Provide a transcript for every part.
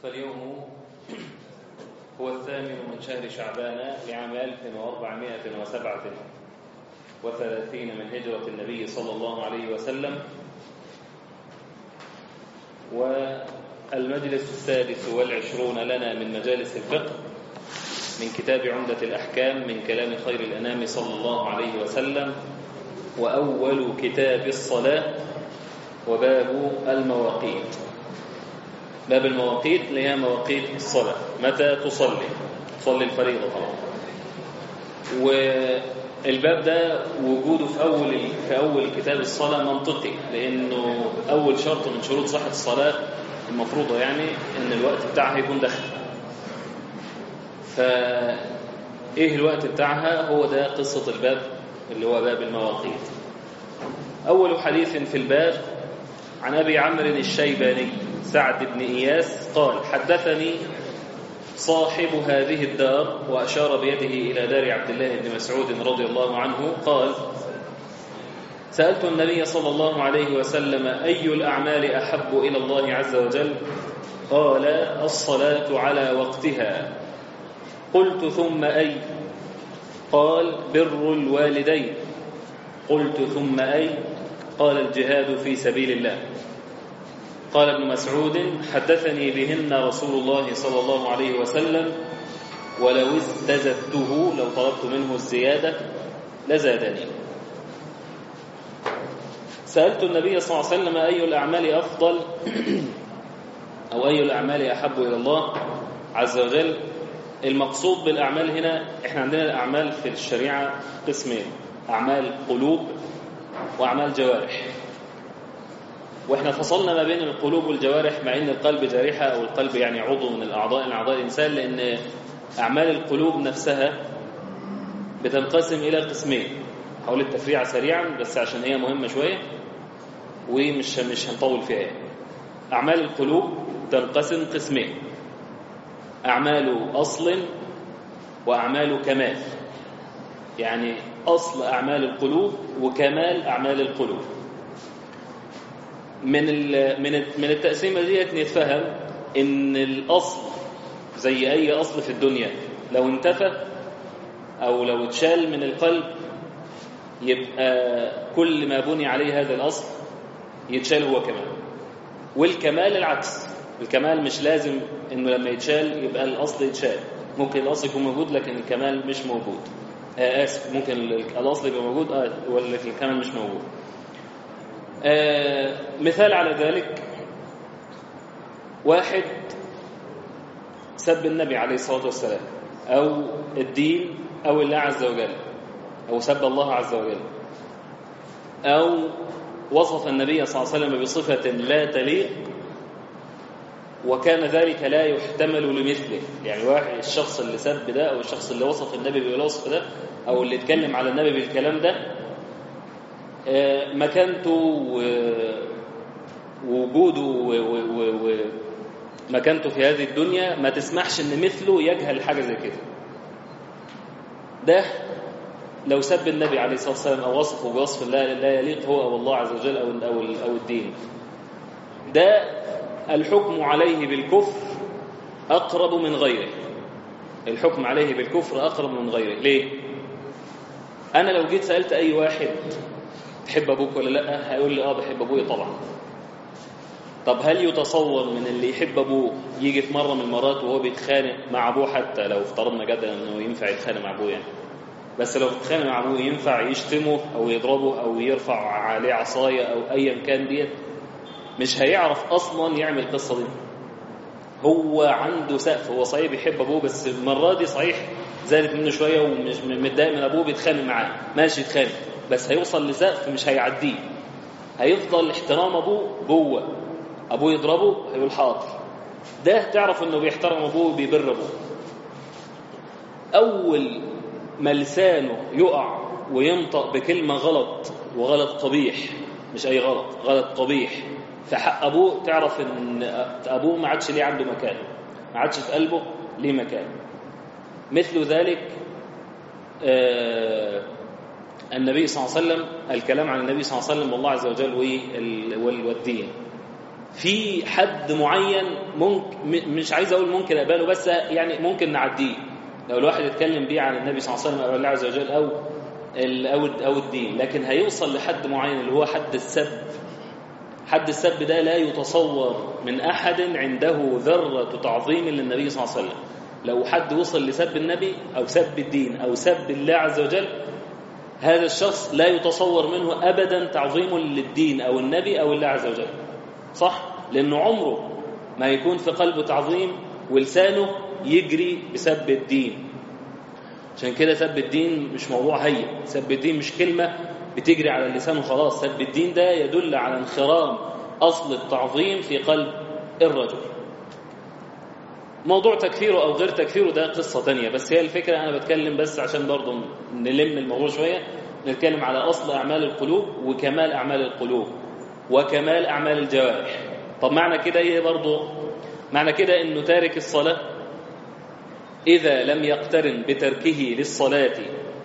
فاليوم هو الثامن من شهر شعبان لعام 1437 من هجرة النبي صلى الله عليه وسلم والمجلس السادس والعشرون لنا من مجالس الفقه من كتاب عمدة الأحكام من كلام خير الأنام صلى الله عليه وسلم وأول كتاب الصلاة وباب المواقيت باب المواقيت اللي هي مواقيت الصلاة متى تصلي تصلي الفريضة طبعا والباب ده وجوده في أول في أول كتاب الصلاة منطقي لأنه أول شرط من شروط صحة الصلاة المفروضة يعني إن الوقت بتاعها يكون دخل فإيه الوقت بتاعها هو ده قصة الباب اللي هو باب المواقيت أول حديث في الباب عن أبي عمرو الشيباني سعد بن إياس قال حدثني صاحب هذه الدار وأشار بيده إلى دار عبد الله بن مسعود رضي الله عنه قال سألت النبي صلى الله عليه وسلم أي الأعمال أحب إلى الله عز وجل قال الصلاة على وقتها قلت ثم أي قال بر الوالدين قلت ثم أي قال الجهاد في سبيل الله قال ابن مسعود حدثني بهن رسول الله صلى الله عليه وسلم ولو استزدته لو طلبت منه الزيادة لزادني سألت النبي صلى الله عليه وسلم أي الأعمال أفضل أو أي الأعمال أحب إلى الله عز وجل المقصود بالأعمال هنا إحنا عندنا الأعمال في الشريعة قسمين أعمال قلوب وأعمال جوارح واحنا فصلنا ما بين القلوب والجوارح مع ان القلب جارحة او القلب يعني عضو من الاعضاء من اعضاء الانسان لان اعمال القلوب نفسها بتنقسم الى قسمين حول التفريع سريعا بس عشان هي مهمة شوية ومش مش هنطول فيها يعني. اعمال القلوب تنقسم قسمين اعمال اصل واعمال كمال يعني اصل اعمال القلوب وكمال اعمال القلوب من من من التقسيمه ديت نتفهم ان الاصل زي اي اصل في الدنيا لو انتفى او لو اتشال من القلب يبقى كل ما بني عليه هذا الاصل يتشال هو كمان والكمال العكس الكمال مش لازم انه لما يتشال يبقى الاصل يتشال ممكن الاصل يكون موجود لكن الكمال مش موجود آه اسف ممكن الاصل يبقى موجود اه ولكن الكمال مش موجود آه مثال على ذلك واحد سب النبي عليه الصلاة والسلام أو الدين أو الله عز وجل أو سب الله عز وجل أو وصف النبي صلى الله عليه وسلم بصفة لا تليق وكان ذلك لا يحتمل لمثله يعني واحد الشخص اللي سب ده أو الشخص اللي وصف النبي بالوصف ده أو اللي اتكلم على النبي بالكلام ده مكانته ووجوده ومكانته في هذه الدنيا ما تسمحش ان مثله يجهل حاجه زي كده ده لو سب النبي عليه الصلاه والسلام او وصفه بوصف لا لا يليق هو او الله عز وجل او او او الدين ده الحكم عليه بالكفر اقرب من غيره الحكم عليه بالكفر اقرب من غيره ليه انا لو جيت سالت اي واحد تحب ابوك ولا لا هيقول لي اه بحب ابويا طبعا طب هل يتصور من اللي يحب ابوه يجي في مره من المرات وهو بيتخانق مع ابوه حتى لو افترضنا جدا انه ينفع يتخانق مع ابوه يعني بس لو بيتخانق مع ابوه ينفع يشتمه او يضربه او يرفع عليه عصايه او ايا كان ديت مش هيعرف اصلا يعمل القصه دي هو عنده سقف هو صحيح بيحب ابوه بس المره دي صحيح زادت منه شويه ومش متضايق من ابوه بيتخانق معاه ماشي يتخانق بس هيوصل لسقف مش هيعديه هيفضل احترام ابوه جوه ابوه يضربه هيقول حاضر ده تعرف انه بيحترم ابوه وبيبر ابوه اول ما لسانه يقع وينطق بكلمه غلط وغلط قبيح مش اي غلط غلط قبيح في حق ابوه تعرف ان ابوه ما عادش ليه عنده مكان ما عادش في قلبه ليه مكان مثل ذلك آه النبي صلى الله عليه وسلم الكلام عن النبي صلى الله عليه وسلم والله عز وجل والدين في حد معين ممكن مش عايز اقول ممكن اقبله بس يعني ممكن نعديه لو الواحد يتكلم بيه عن النبي صلى الله عليه وسلم او الله عز وجل او او او الدين لكن هيوصل لحد معين اللي هو حد السب حد السب ده لا يتصور من احد عنده ذره تعظيم للنبي صلى الله عليه وسلم لو حد وصل لسب النبي او سب الدين او سب الله عز وجل هذا الشخص لا يتصور منه ابدا تعظيم للدين او النبي او الله عز وجل صح لانه عمره ما يكون في قلبه تعظيم ولسانه يجري بسب الدين عشان كده سب الدين مش موضوع هين سب الدين مش كلمة بتجري على اللسان وخلاص سب الدين ده يدل على انخرام أصل التعظيم في قلب الرجل موضوع تكفيره أو غير تكفيره ده قصة تانية بس هي الفكرة أنا بتكلم بس عشان برضو نلم الموضوع شوية نتكلم على أصل أعمال القلوب وكمال أعمال القلوب وكمال أعمال الجوارح طب معنى كده إيه برضو معنى كده إنه تارك الصلاة إذا لم يقترن بتركه للصلاة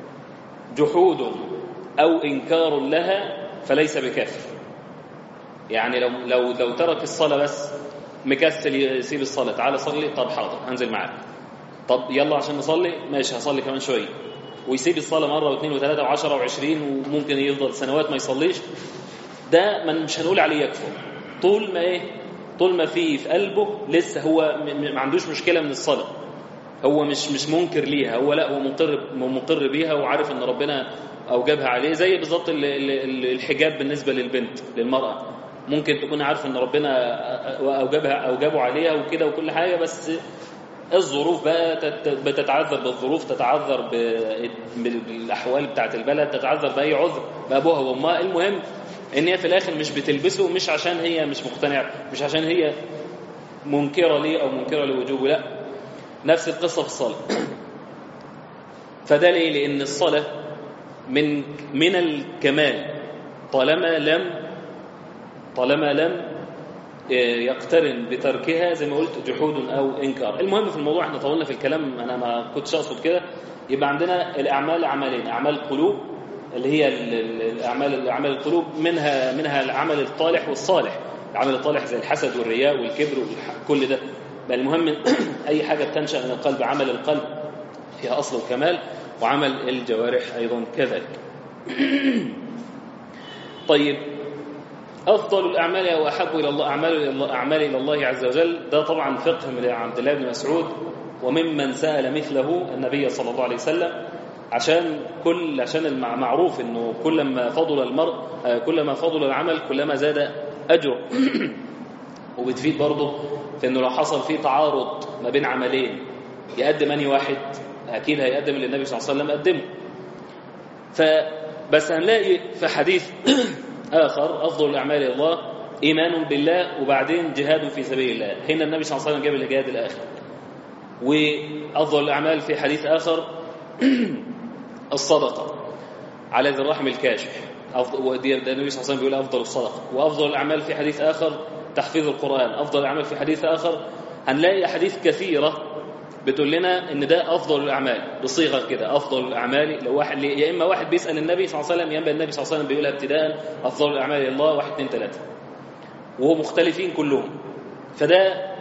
جحود أو إنكار لها فليس بكافر يعني لو لو لو ترك الصلاة بس مكسل يسيب الصلاة تعالى صلي طب حاضر هنزل معاك طب يلا عشان نصلي ماشي هصلي كمان شوية ويسيب الصلاة مرة واثنين وثلاثة وعشرة وعشرين وممكن يفضل سنوات ما يصليش ده من مش هنقول عليه يكفر طول ما ايه طول ما في في قلبه لسه هو ما عندوش مشكلة من الصلاة هو مش مش منكر ليها هو لا هو مقر مقر بيها وعارف ان ربنا اوجبها عليه زي بالظبط الحجاب بالنسبه للبنت للمراه ممكن تكون عارفه ان ربنا اوجبها اوجبه عليها وكده وكل حاجه بس الظروف بقى بتتعذر بالظروف تتعذر بالاحوال بتاعت البلد تتعذر باي عذر بابوها وامها المهم ان هي في الاخر مش بتلبسه مش عشان هي مش مقتنعه مش عشان هي منكره ليه او منكره لوجوبه لا نفس القصة في الصلاة فده ليه لأن الصلاة من من الكمال طالما لم طالما لم يقترن بتركها زي ما قلت جحود أو إنكار المهم في الموضوع احنا طولنا في الكلام أنا ما كنتش أقصد كده يبقى عندنا الأعمال عملين أعمال القلوب اللي هي الأعمال أعمال القلوب منها منها العمل الطالح والصالح العمل الطالح زي الحسد والرياء والكبر وكل ده بل المهم أي حاجة بتنشأ من القلب عمل القلب فيها أصل وكمال وعمل الجوارح أيضا كذلك طيب أفضل الأعمال أو أحب إلى الله أعمال إلى الله, أعمال إلى الله عز وجل ده طبعا فقه من عبد الله بن مسعود وممن سأل مثله النبي صلى الله عليه وسلم عشان كل عشان المعروف انه كلما فضل المرء كلما فضل العمل كلما زاد اجره وبتفيد برضه في انه لو حصل فيه تعارض ما بين عملين يقدم اني واحد اكيد هيقدم اللي النبي صلى الله عليه وسلم قدمه فبس هنلاقي في حديث اخر افضل الاعمال الى الله ايمان بالله وبعدين جهاد في سبيل الله هنا النبي صلى الله عليه وسلم جاب الجهاد الاخر وافضل الاعمال في حديث اخر الصدقه على ذي الرحم الكاشح ودي النبي صلى الله عليه وسلم بيقول افضل الصدقه وافضل الاعمال في حديث اخر تحفيظ القرآن أفضل الأعمال في حديث آخر هنلاقي أحاديث كثيرة بتقول لنا إن ده أفضل الأعمال بصيغة كده أفضل الأعمال لو واحد يا إما واحد بيسأل النبي صلى الله عليه وسلم يا إما النبي صلى الله عليه وسلم بيقولها ابتداء أفضل الأعمال الله واحد اثنين ثلاثة وهو مختلفين كلهم فده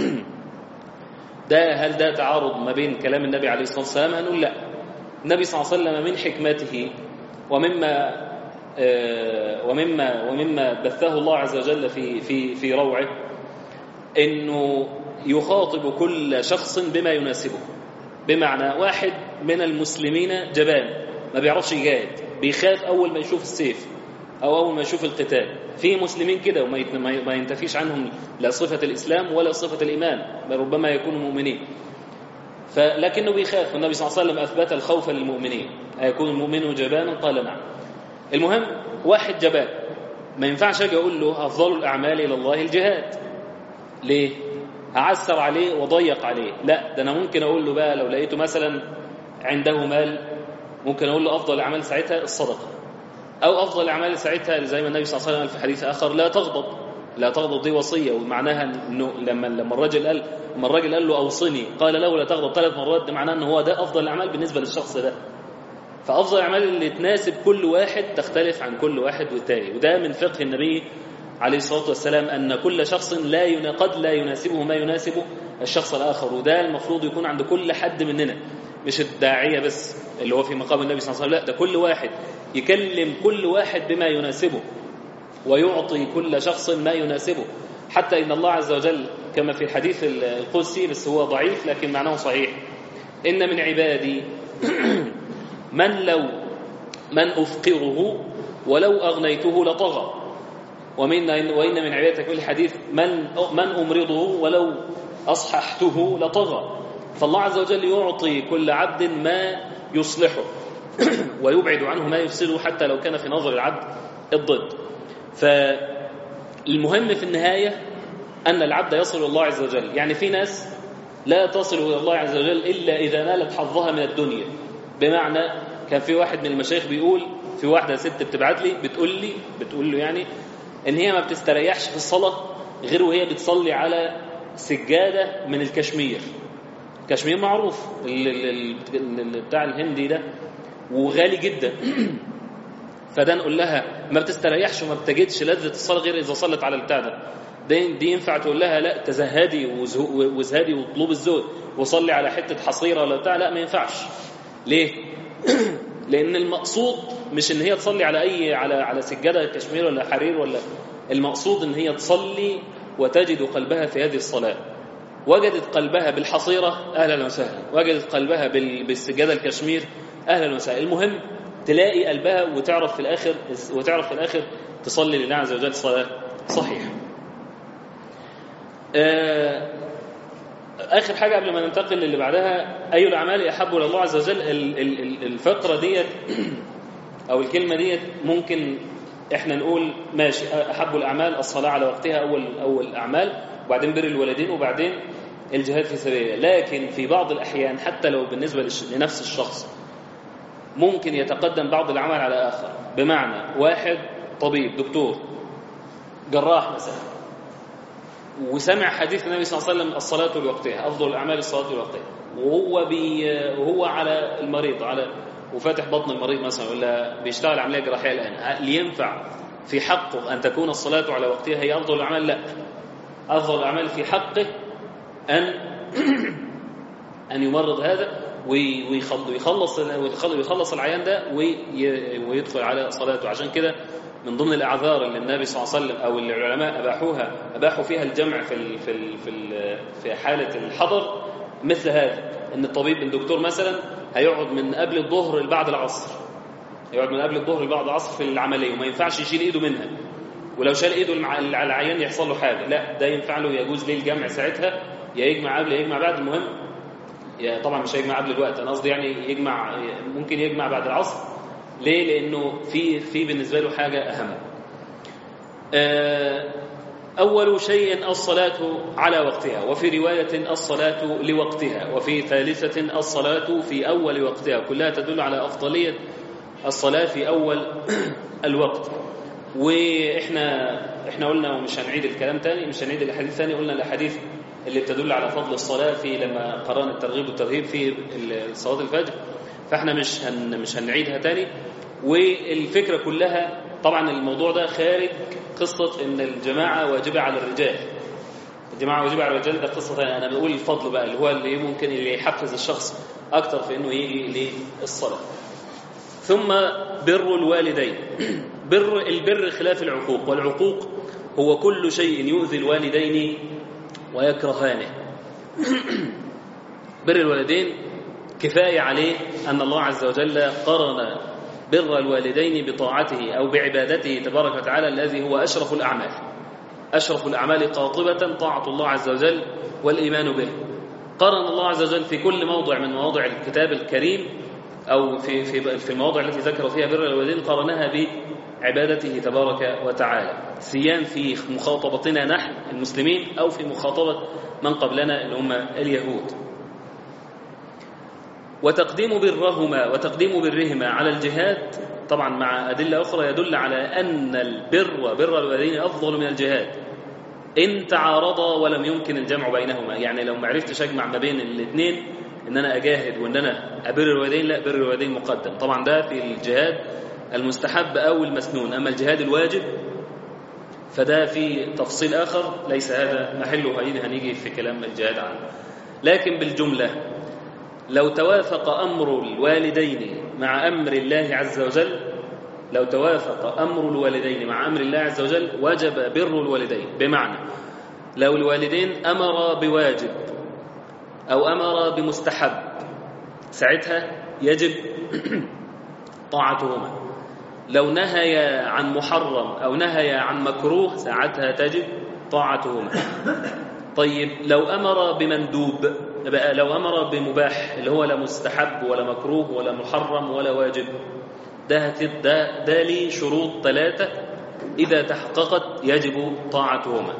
ده هل ده تعارض ما بين كلام النبي عليه الصلاة والسلام هنقول لا النبي صلى الله عليه وسلم من حكمته ومما ومما ومما بثه الله عز وجل في في في روعه انه يخاطب كل شخص بما يناسبه بمعنى واحد من المسلمين جبان ما بيعرفش يجاهد بيخاف اول ما يشوف السيف او اول ما يشوف القتال في مسلمين كده وما ما ينتفيش عنهم لا صفه الاسلام ولا صفه الايمان بل ربما يكونوا مؤمنين فلكنه بيخاف والنبي صلى الله عليه وسلم اثبت الخوف للمؤمنين ايكون المؤمن جبانا قال نعم المهم واحد جبان ما ينفعش اجي اقول له افضل الاعمال الى الله الجهاد ليه هعسر عليه وضيق عليه لا ده انا ممكن اقول له بقى لو لقيته مثلا عنده مال ممكن اقول له افضل الاعمال ساعتها الصدقه او افضل الاعمال ساعتها زي ما النبي صلى الله عليه وسلم في حديث اخر لا تغضب لا تغضب دي وصيه ومعناها انه لما لما الراجل قال لما الراجل قال له اوصني قال له لا تغضب ثلاث مرات ده معناه ان هو ده افضل الاعمال بالنسبه للشخص ده فافضل الاعمال اللي تناسب كل واحد تختلف عن كل واحد والتاني وده من فقه النبي عليه الصلاة والسلام أن كل شخص لا ين... قد لا يناسبه ما يناسب الشخص الآخر وده المفروض يكون عند كل حد مننا مش الداعية بس اللي هو في مقام النبي صلى الله عليه وسلم لا ده كل واحد يكلم كل واحد بما يناسبه ويعطي كل شخص ما يناسبه حتى إن الله عز وجل كما في الحديث القدسي بس هو ضعيف لكن معناه صحيح إن من عبادي من لو من أفقره ولو أغنيته لطغى ومن وإن من عبادتك في الحديث من من أمرضه ولو أصححته لطغى فالله عز وجل يعطي كل عبد ما يصلحه ويبعد عنه ما يفسده حتى لو كان في نظر العبد الضد فالمهم في النهاية أن العبد يصل إلى الله عز وجل يعني في ناس لا تصل إلى الله عز وجل إلا إذا نالت حظها من الدنيا بمعنى كان في واحد من المشايخ بيقول في واحدة ست بتبعت لي بتقول لي بتقول له يعني إن هي ما بتستريحش في الصلاة غير وهي بتصلي على سجادة من الكشمير كشمير معروف بتاع الهندي ده وغالي جدا فده نقول لها ما بتستريحش وما بتجدش لذة الصلاة غير إذا صلت على البتاع ده دي, دي ينفع تقول لها لا تزهدي وازهدي واطلب الزهد وصلي على حتة حصيرة ولا بتاع لا ما ينفعش ليه؟ لأن المقصود مش إن هي تصلي على أي على على سجادة كشمير ولا حرير ولا المقصود إن هي تصلي وتجد قلبها في هذه الصلاة وجدت قلبها بالحصيرة أهلا وسهلا وجدت قلبها بالسجادة الكشمير أهلا وسهلا المهم تلاقي قلبها وتعرف في الآخر وتعرف في الآخر تصلي لله عز وجل صلاة صحيحة آخر حاجة قبل ما ننتقل للي بعدها أي الأعمال أحب إلى الله عز وجل الفقرة ديت أو الكلمة ديت ممكن إحنا نقول ماشي أحب الأعمال الصلاة على وقتها أول أول الأعمال وبعدين بر الوالدين وبعدين الجهاد في سبيل الله لكن في بعض الأحيان حتى لو بالنسبة لنفس الشخص ممكن يتقدم بعض العمل على آخر بمعنى واحد طبيب دكتور جراح مثلا وسمع حديث النبي صلى الله عليه وسلم الصلاة لوقتها أفضل الأعمال الصلاة لوقتها وهو بي وهو على المريض على وفاتح بطن المريض مثلا ولا بيشتغل عملية جراحية الآن هل ينفع في حقه أن تكون الصلاة على وقتها هي أفضل الأعمال لا أفضل الأعمال في حقه أن أن يمرض هذا ويخلص ويخلص العيان ده ويدخل على صلاته عشان كده من ضمن الاعذار اللي النبي صلى الله عليه وسلم او اللي العلماء اباحوها اباحوا فيها الجمع في ال في ال في ال في حاله الحضر مثل هذا ان الطبيب الدكتور مثلا هيقعد من قبل الظهر لبعد العصر يقعد من قبل الظهر لبعد العصر في العمليه وما ينفعش يشيل ايده منها ولو شال ايده على العيان يحصل له حاجه لا ده ينفع له يجوز ليه الجمع ساعتها يا يجمع قبل يا يجمع بعد المهم طبعا مش هيجمع قبل الوقت انا قصدي يعني يجمع ممكن يجمع بعد العصر ليه لانه في في بالنسبه له حاجه اهم اول شيء الصلاه على وقتها وفي روايه الصلاه لوقتها وفي ثالثه الصلاه في اول وقتها كلها تدل على افضليه الصلاه في اول الوقت واحنا احنا قلنا ومش هنعيد الكلام تاني مش هنعيد الاحاديث تاني قلنا الاحاديث اللي بتدل على فضل الصلاة في لما قرانا الترغيب والترهيب في صلاة الفجر فاحنا مش هن مش هنعيدها تاني والفكرة كلها طبعا الموضوع ده خارج قصة ان الجماعة واجبة على الرجال الجماعة واجبة على الرجال ده قصة ثانية انا بقول الفضل بقى اللي هو اللي ممكن اللي يحفز الشخص اكتر في انه يجي للصلاة ثم بر الوالدين بر البر خلاف العقوق والعقوق هو كل شيء يؤذي الوالدين ويكرهانه بر الوالدين كفاية عليه أن الله عز وجل قرن بر الوالدين بطاعته أو بعبادته تبارك وتعالى الذي هو أشرف الأعمال أشرف الأعمال قاطبة طاعة الله عز وجل والإيمان به قرن الله عز وجل في كل موضع من مواضع الكتاب الكريم أو في في في المواضع التي ذكر فيها بر الوالدين قارنها بعبادته تبارك وتعالى سيان في مخاطبتنا نحن المسلمين أو في مخاطبة من قبلنا اللي هم اليهود وتقديم برهما وتقديم برهما على الجهاد طبعا مع أدلة أخرى يدل على أن البر بر الوالدين أفضل من الجهاد إن تعارضا ولم يمكن الجمع بينهما يعني لو ما عرفتش أجمع ما بين الاثنين ان انا اجاهد وان انا ابر الوالدين لا بر الوالدين مقدم طبعا ده في الجهاد المستحب او المسنون اما الجهاد الواجب فده في تفصيل آخر ليس هذا محله هين هنيجي في كلام الجهاد عنه لكن بالجملة لو توافق أمر الوالدين مع أمر الله عز وجل لو توافق أمر الوالدين مع أمر الله عز وجل وجب بر الوالدين بمعنى لو الوالدين أمر بواجب أو أمر بمستحب ساعتها يجب طاعتهما لو نهي عن محرم أو نهي عن مكروه ساعتها تجب طاعتهما طيب لو أمر بمندوب بقى لو أمر بمباح اللي هو لا مستحب ولا مكروه ولا محرم ولا واجب ده ده ده ليه شروط ثلاثة إذا تحققت يجب طاعتهما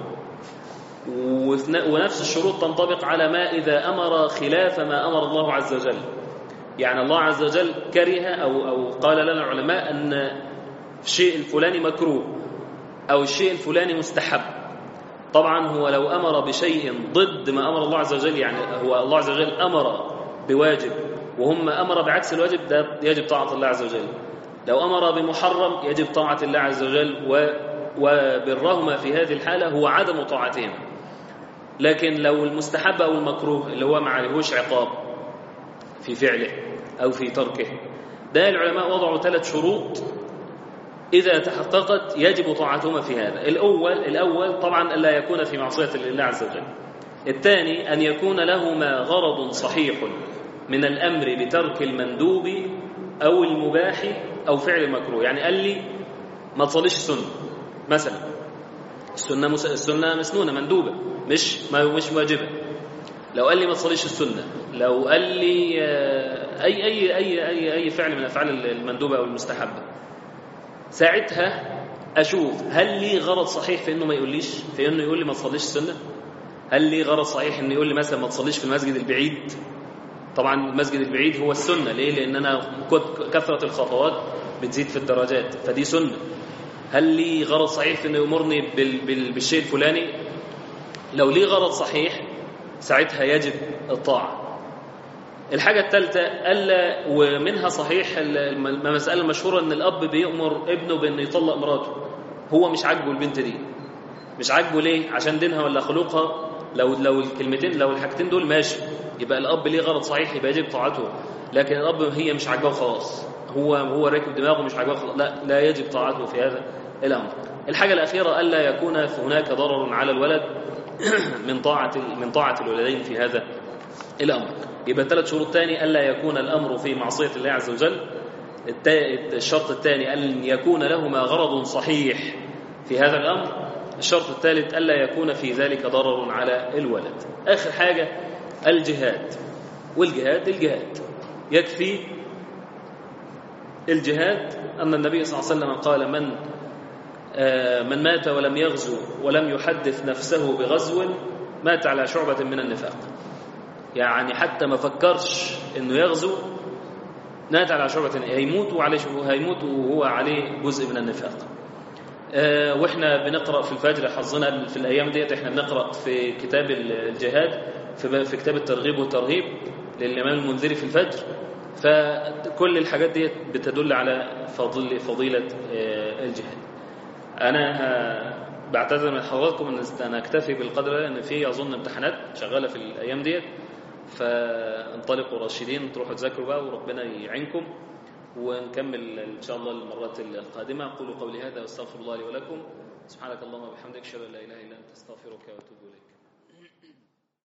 ونفس الشروط تنطبق على ما إذا أمر خلاف ما أمر الله عز وجل يعني الله عز وجل كره أو, أو قال لنا العلماء أن الشيء الفلاني مكروه أو الشيء الفلاني مستحب طبعا هو لو أمر بشيء ضد ما أمر الله عز وجل يعني هو الله عز وجل أمر بواجب وهم أمر بعكس الواجب ده يجب طاعة الله عز وجل لو أمر بمحرم يجب طاعة الله عز وجل و وبرهما في هذه الحالة هو عدم طاعتهم لكن لو المستحب أو المكروه اللي هو ما عليهوش عقاب في فعله أو في تركه ده العلماء وضعوا ثلاث شروط إذا تحققت يجب طاعتهما في هذا الأول الأول طبعا ألا يكون في معصية الله عز وجل الثاني أن يكون لهما غرض صحيح من الأمر بترك المندوب أو المباح أو فعل المكروه يعني قال لي ما تصليش السنة مثلا السنة مس... السنة مسنونة مندوبة مش ما مش واجبة لو قال لي ما تصليش السنة لو قال لي أي أي أي أي أي فعل من أفعال المندوبة أو المستحبة ساعتها أشوف هل لي غرض صحيح في إنه ما يقوليش في إنه يقول لي ما تصليش السنة هل لي غرض صحيح إنه يقول لي مثلا ما تصليش في المسجد البعيد طبعا المسجد البعيد هو السنة ليه لأن أنا كثرة الخطوات بتزيد في الدرجات فدي سنة هل لي غرض صحيح في انه يامرني بال... بال... بالشيء الفلاني لو لي غرض صحيح ساعتها يجب الطاعه الحاجة الثالثة ألا ومنها صحيح المسألة المشهورة أن الأب بيأمر ابنه بأنه يطلق مراته هو مش عاجبه البنت دي مش عاجبه ليه عشان دينها ولا خلقها لو لو الكلمتين لو الحاجتين دول ماشي يبقى الأب ليه غرض صحيح يبقى يجب طاعته لكن الأب هي مش عاجباه خلاص هو هو راكب دماغه مش عاجباه خلاص لا لا يجب طاعته في هذا الأمر الحاجة الأخيرة ألا يكون هناك ضرر على الولد من طاعة من طاعة الولدين في هذا الأمر يبقى ثلاث شروط تاني ألا يكون الأمر في معصية الله عز وجل الشرط الثاني أن يكون لهما غرض صحيح في هذا الأمر الشرط الثالث ألا يكون في ذلك ضرر على الولد آخر حاجة الجهاد والجهاد الجهاد يكفي الجهاد أن النبي صلى الله عليه وسلم قال من من مات ولم يغزو ولم يحدث نفسه بغزو مات على شعبة من النفاق يعني حتى ما فكرش انه يغزو مات على شعبة هيموت وعليه هيموت وهو عليه جزء من النفاق آه واحنا بنقرا في الفجر حظنا في الايام ديت احنا بنقرا في كتاب الجهاد في, في كتاب الترغيب والترهيب للامام المنذري في الفجر فكل الحاجات ديت بتدل على فضل فضيله آه الجهاد انا بعتذر من حضراتكم ان انا اكتفي بالقدر ده لان في اظن امتحانات شغاله في الايام ديت فانطلقوا راشدين تروحوا تذاكروا بقى وربنا يعينكم ونكمل ان شاء الله المرات القادمه اقول قولي هذا واستغفر الله لي ولكم سبحانك اللهم وبحمدك اشهد ان لا اله الا انت استغفرك واتوب اليك